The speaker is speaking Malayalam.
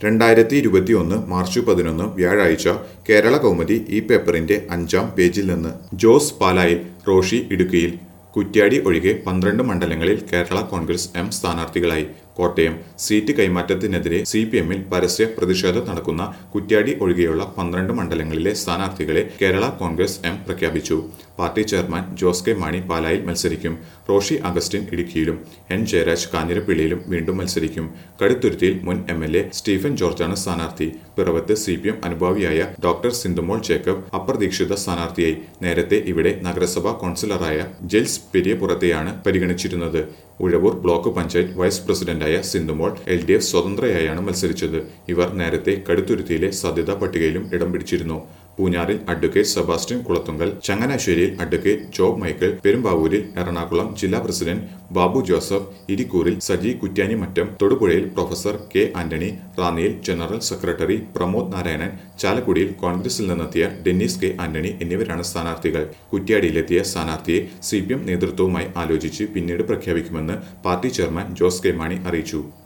രണ്ടായിരത്തി ഇരുപത്തിയൊന്ന് മാർച്ച് പതിനൊന്ന് വ്യാഴാഴ്ച കേരള കൗമുദി ഈ പേപ്പറിന്റെ അഞ്ചാം പേജിൽ നിന്ന് ജോസ് പാലായിൽ റോഷി ഇടുക്കിയിൽ കുറ്റ്യാടി ഒഴികെ പന്ത്രണ്ട് മണ്ഡലങ്ങളിൽ കേരള കോൺഗ്രസ് എം സ്ഥാനാർത്ഥികളായി കോട്ടയം സീറ്റ് കൈമാറ്റത്തിനെതിരെ സി പി എമ്മിൽ പരസ്യ പ്രതിഷേധം നടക്കുന്ന കുറ്റ്യാടി ഒഴികെയുള്ള പന്ത്രണ്ട് മണ്ഡലങ്ങളിലെ സ്ഥാനാർത്ഥികളെ കേരള കോൺഗ്രസ് എം പ്രഖ്യാപിച്ചു party chairman Jose K Mani പാലായിൽ മത്സരിക്കും റോഷി അഗസ്റ്റിൻ ഇടുക്കിയിലും എൻ ജയരാജ് കാഞ്ഞിരപ്പള്ളിയിലും വീണ്ടും മത്സരിക്കും കടുത്തുരുത്തിയിൽ മുൻ എം എൽ എ സ്റ്റീഫൻ ജോർജാണ് സ്ഥാനാർത്ഥി പിറവത്ത് സി പി എം അനുഭാവിയായ ഡോക്ടർ സിന്ധുമോൾ ജേക്കബ് അപ്രതീക്ഷിത സ്ഥാനാർത്ഥിയായി നേരത്തെ ഇവിടെ നഗരസഭാ കൗൺസിലറായ ജെൽസ് പെരിയപുറത്തെയാണ് പരിഗണിച്ചിരുന്നത് ഉഴവൂർ ബ്ലോക്ക് പഞ്ചായത്ത് വൈസ് പ്രസിഡന്റായ സിന്ധുമോൾ എൽ ഡി എഫ് സ്വതന്ത്രയായാണ് മത്സരിച്ചത് ഇവർ നേരത്തെ കടുത്തുരുത്തിയിലെ സാധ്യതാ പട്ടികയിലും ഇടം പിടിച്ചിരുന്നു പൂഞ്ഞാറിൽ അഡ്വക്കേറ്റ് സെബാസ്റ്റ്യൻ കുളത്തുങ്കൽ ചങ്ങനാശ്ശേരിയിൽ അഡ്വക്കേറ്റ് ജോബ് മൈക്കിൾ പെരുമ്പാവൂരിൽ എറണാകുളം ജില്ലാ പ്രസിഡന്റ് ബാബു ജോസഫ് ഇരിക്കൂറിൽ സജി കുറ്റ്യാനിമറ്റം തൊടുപുഴയിൽ പ്രൊഫസർ കെ ആന്റണി റാന്നിയിൽ ജനറൽ സെക്രട്ടറി പ്രമോദ് നാരായണൻ ചാലക്കുടിയിൽ കോൺഗ്രസിൽ നിന്നെത്തിയ ഡെന്നീസ് കെ ആന്റണി എന്നിവരാണ് സ്ഥാനാർത്ഥികൾ കുറ്റ്യാടിയിലെത്തിയ സ്ഥാനാർത്ഥിയെ സി പി എം നേതൃത്വവുമായി ആലോചിച്ച് പിന്നീട് പ്രഖ്യാപിക്കുമെന്ന് party chairman Jose K Mani അറിയിച്ചു